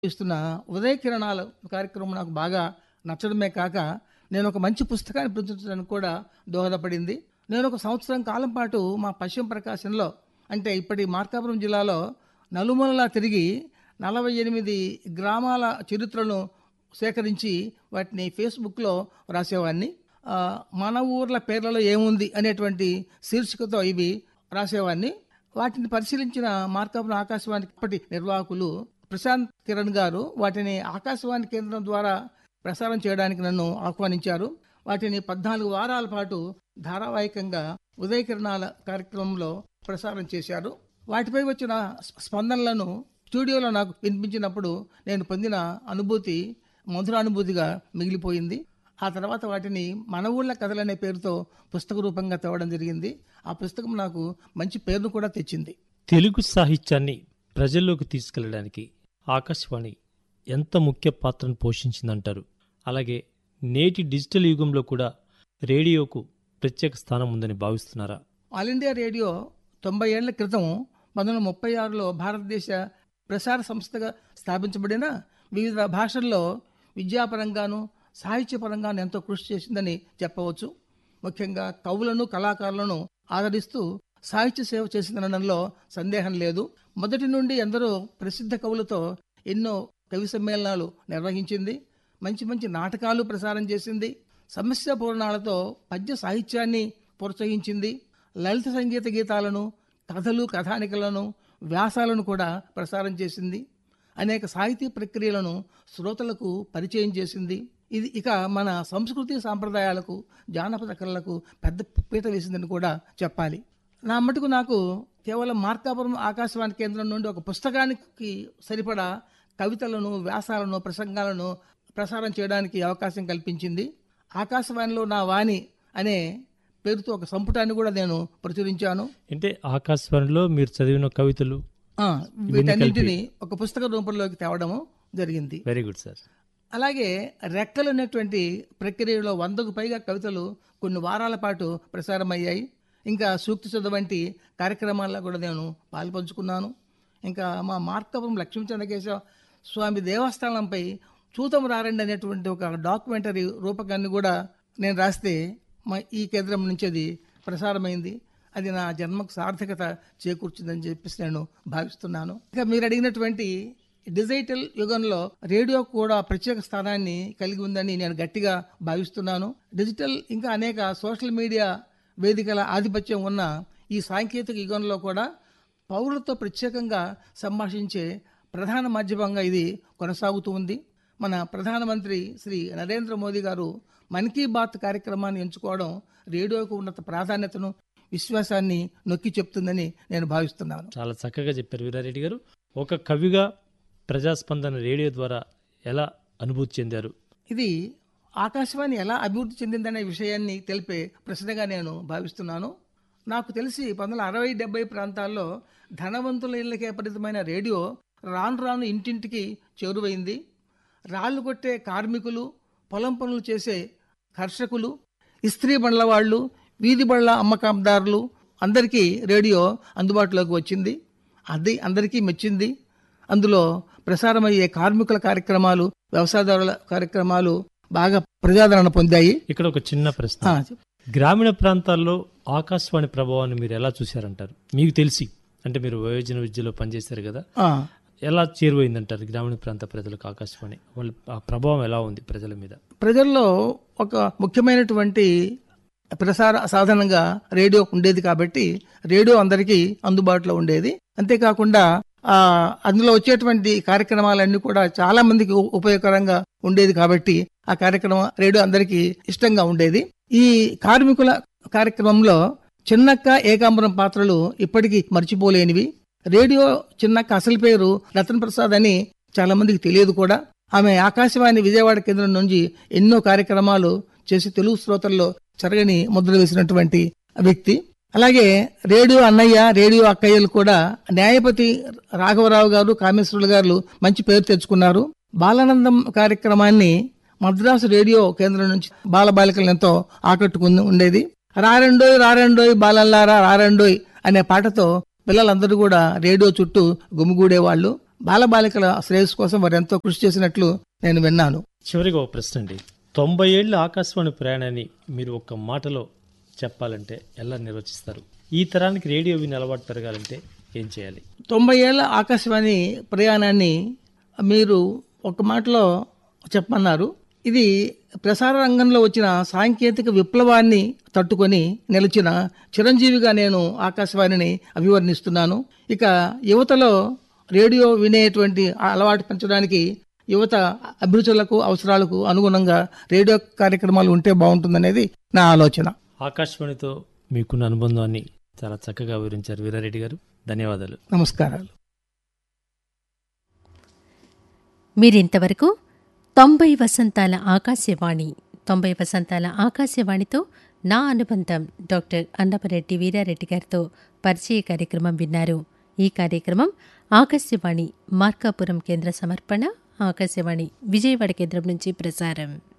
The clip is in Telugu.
ఇస్తున్న ఉదయ కిరణాలు కార్యక్రమం నాకు బాగా నచ్చడమే కాక నేను ఒక మంచి పుస్తకాన్ని ప్రచురించడానికి కూడా దోహదపడింది నేను ఒక సంవత్సరం కాలం పాటు మా పశ్చిమ ప్రకాశంలో అంటే ఇప్పటి మార్కాపురం జిల్లాలో నలుమూలలా తిరిగి నలభై ఎనిమిది గ్రామాల చరిత్రను సేకరించి వాటిని ఫేస్బుక్లో రాసేవాడిని ఆ, మన ఊర్ల పేర్లలో ఏముంది అనేటువంటి శీర్షికతో ఇవి రాసేవాడిని వాటిని పరిశీలించిన మార్కాపురం ఆకాశవాణి అప్పటి నిర్వాహకులు ప్రశాంత్ కిరణ్ గారు వాటిని ఆకాశవాణి కేంద్రం ద్వారా ప్రసారం చేయడానికి నన్ను ఆహ్వానించారు వాటిని పద్నాలుగు వారాల పాటు ధారావాహికంగా ఉదయ కిరణాల కార్యక్రమంలో ప్రసారం చేశారు వాటిపై వచ్చిన స్ప- స్పందనలను స్టూడియోలో నాకు వినిపించినప్పుడు నేను పొందిన అనుభూతి మధురానుభూతిగా మిగిలిపోయింది ఆ తర్వాత వాటిని మన ఊళ్ళ కథలనే పేరుతో పుస్తక రూపంగా తేవడం జరిగింది ఆ పుస్తకం నాకు మంచి పేరును కూడా తెచ్చింది తెలుగు సాహిత్యాన్ని ప్రజల్లోకి తీసుకెళ్ళడానికి ఆకాశవాణి ఎంత ముఖ్య పాత్రను పోషించిందంటారు అలాగే నేటి డిజిటల్ యుగంలో కూడా రేడియోకు ప్రత్యేక స్థానం ఉందని భావిస్తున్నారా ఆల్ ఇండియా రేడియో తొంభై ఏళ్ల క్రితం పంతొమ్మిది వందల ముప్పై ఆరులో భారతదేశ ప్రసార సంస్థగా స్థాపించబడిన వివిధ భాషల్లో విద్యాపరంగాను సాహిత్యపరంగాను ఎంతో కృషి చేసిందని చెప్పవచ్చు ముఖ్యంగా కవులను కళాకారులను ఆదరిస్తూ సాహిత్య సేవ చేసిందనడంలో సందేహం లేదు మొదటి నుండి ఎందరో ప్రసిద్ధ కవులతో ఎన్నో కవి సమ్మేళనాలు నిర్వహించింది మంచి మంచి నాటకాలు ప్రసారం చేసింది సమస్య పూర్ణాలతో పద్య సాహిత్యాన్ని ప్రోత్సహించింది లలిత సంగీత గీతాలను కథలు కథానికలను వ్యాసాలను కూడా ప్రసారం చేసింది అనేక సాహితీ ప్రక్రియలను శ్రోతలకు పరిచయం చేసింది ఇది ఇక మన సంస్కృతి సాంప్రదాయాలకు జానపద కళలకు పెద్ద పీట వేసిందని కూడా చెప్పాలి నా మటుకు నాకు కేవలం మార్కాపురం ఆకాశవాణి కేంద్రం నుండి ఒక పుస్తకానికి సరిపడా కవితలను వ్యాసాలను ప్రసంగాలను ప్రసారం చేయడానికి అవకాశం కల్పించింది ఆకాశవాణిలో నా వాణి అనే పేరుతో ఒక సంపుటాన్ని కూడా నేను ప్రచురించాను అంటే ఆకాశవాణిలో మీరు చదివిన కవితలు ఆ, వీటన్నింటిని ఒక పుస్తక రూపంలోకి తేవడము జరిగింది వెరీ గుడ్ సార్ అలాగే రెక్కలు అనేటువంటి ప్రక్రియలో వందకు పైగా కవితలు కొన్ని వారాల పాటు ప్రసారమయ్యాయి ఇంకా సూక్తి చదువు వంటి కార్యక్రమాల్లో కూడా నేను పాల్పంచుకున్నాను ఇంకా మా మార్కపురం లక్ష్మీ చెన్నకేశవ స్వామి దేవస్థానంపై చూతం రారండి అనేటువంటి ఒక డాక్యుమెంటరీ రూపకాన్ని కూడా నేను రాస్తే మా ఈ కేంద్రం నుంచి అది ప్రసారమైంది అది నా జన్మకు సార్థకత చేకూర్చిందని చెప్పేసి నేను భావిస్తున్నాను ఇక మీరు అడిగినటువంటి డిజిటల్ యుగంలో రేడియో కూడా ప్రత్యేక స్థానాన్ని కలిగి ఉందని నేను గట్టిగా భావిస్తున్నాను డిజిటల్ ఇంకా అనేక సోషల్ మీడియా వేదికల ఆధిపత్యం ఉన్న ఈ సాంకేతిక యుగంలో కూడా పౌరులతో ప్రత్యేకంగా సంభాషించే ప్రధాన మాధ్యమంగా ఇది కొనసాగుతూ ఉంది మన ప్రధానమంత్రి శ్రీ నరేంద్ర మోదీ గారు మన్ కీ బాత్ కార్యక్రమాన్ని ఎంచుకోవడం రేడియోకు ఉన్నత ప్రాధాన్యతను విశ్వాసాన్ని నొక్కి చెప్తుందని నేను భావిస్తున్నాను చాలా చక్కగా చెప్పారు వీరారెడ్డి గారు ఒక కవిగా ప్రజాస్పందన రేడియో ద్వారా ఎలా అనుభూతి చెందారు ఇది ఆకాశవాణి ఎలా అభివృద్ధి చెందిందనే విషయాన్ని తెలిపే ప్రశ్నగా నేను భావిస్తున్నాను నాకు తెలిసి పంతొమ్మిది వందల అరవై డెబ్బై ప్రాంతాల్లో ధనవంతుల ఇళ్ళకే పరిమితమైన రేడియో రాను రాను ఇంటింటికి చేరువైంది రాళ్ళు కొట్టే కార్మికులు పొలం పనులు చేసే కర్షకులు ఇస్త్రీ బండ్ల వాళ్ళు వీధి బళ్ళ అమ్మకందారులు అందరికీ రేడియో అందుబాటులోకి వచ్చింది అది అందరికీ మెచ్చింది అందులో ప్రసారమయ్యే కార్మికుల కార్యక్రమాలు వ్యవసాయదారుల కార్యక్రమాలు బాగా ప్రజాదరణ పొందాయి ఇక్కడ ఒక చిన్న ప్రశ్న ఆ, గ్రామీణ ప్రాంతాల్లో ఆకాశవాణి ప్రభావాన్ని మీరు ఎలా చూశారంటారు మీకు తెలిసి అంటే మీరు వయోజన విద్యలో పనిచేశారు కదా ఆ, ఎలా చేరువైందంటారు గ్రామీణ ప్రాంత ప్రజలకు ఆకాశవాణి వాళ్ళ ఆ ప్రభావం ఎలా ఉంది ప్రజల మీద ప్రజల్లో ఒక ముఖ్యమైనటువంటి ప్రసార సాధనంగా రేడియో ఉండేది కాబట్టి రేడియో అందరికీ అందుబాటులో ఉండేది అంతేకాకుండా ఆ అందులో వచ్చేటువంటి కార్యక్రమాలన్నీ కూడా చాలా మందికి ఉ- ఉపయోగకరంగా ఉండేది కాబట్టి ఆ కార్యక్రమం రేడియో అందరికీ ఇష్టంగా ఉండేది ఈ కార్మికుల కార్యక్రమంలో చిన్నక్క ఏకాంబరం పాత్రలు ఇప్పటికీ మర్చిపోలేనివి రేడియో చిన్నక్క అసలు పేరు రతన్ ప్రసాద్ అని చాలా మందికి తెలియదు కూడా ఆమె ఆకాశవాణి విజయవాడ కేంద్రం నుంచి ఎన్నో కార్యక్రమాలు చేసి తెలుగు శ్రోతల్లో చెరగని ముద్ర వేసినటువంటి వ్యక్తి అలాగే రేడియో అన్నయ్య రేడియో అక్కయ్యలు కూడా న్యాయపతి రాఘవరావు గారు కామేశ్వరులు గారు మంచి పేరు తెచ్చుకున్నారు బాలానందం కార్యక్రమాన్ని మద్రాసు రేడియో కేంద్రం నుంచి బాలబాలికలను ఎంతో ఆకట్టుకుని ఉండేది రారండోయ్ రారండోయ్ బాలల్లారా రారండోయ్ అనే పాటతో పిల్లలందరూ కూడా రేడియో చుట్టూ గుమిగూడేవాళ్ళు బాలబాలికల శ్రేయస్సు కోసం వారు ఎంతో కృషి చేసినట్లు నేను విన్నాను చివరిగా ఒక ప్రశ్న అండి తొంభై ఏళ్ళ ఆకాశవాణి ప్రయాణాన్ని మీరు ఒక్క మాటలో చెప్పాలంటే ఎలా నిర్వచిస్తారు ఈ తరానికి రేడియో విని అలవాటు పెరగాలంటే ఏం చేయాలి తొంభై ఏళ్ళ ఆకాశవాణి ప్రయాణాన్ని మీరు ఒక మాటలో చెప్పమన్నారు ఇది ప్రసార రంగంలో వచ్చిన సాంకేతిక విప్లవాన్ని తట్టుకొని నిలిచిన చిరంజీవిగా నేను ఆకాశవాణిని అభివర్ణిస్తున్నాను ఇక యువతలో రేడియో వినేటువంటి ఆ అలవాటు పెంచడానికి యువత అభిరుచులకు అవసరాలకు అనుగుణంగా రేడియో కార్యక్రమాలు ఉంటే బాగుంటుందనేది నా ఆలోచన ఆకాశవాణితో మీకున్న అనుబంధాన్ని చాలా చక్కగా వివరించారు వీరారెడ్డి గారు ధన్యవాదాలు నమస్కారాలు మీరింతవరకు తొంభై వసంతాల ఆకాశవాణి తొంభై వసంతాల ఆకాశవాణితో నా అనుబంధం డాక్టర్ అన్నపరెడ్డి వీరారెడ్డి గారితో పరిచయ కార్యక్రమం విన్నారు ఈ కార్యక్రమం ఆకాశవాణి మార్కాపురం కేంద్ర సమర్పణ ఆకాశవాణి విజయవాడ కేంద్రం నుంచి ప్రసారం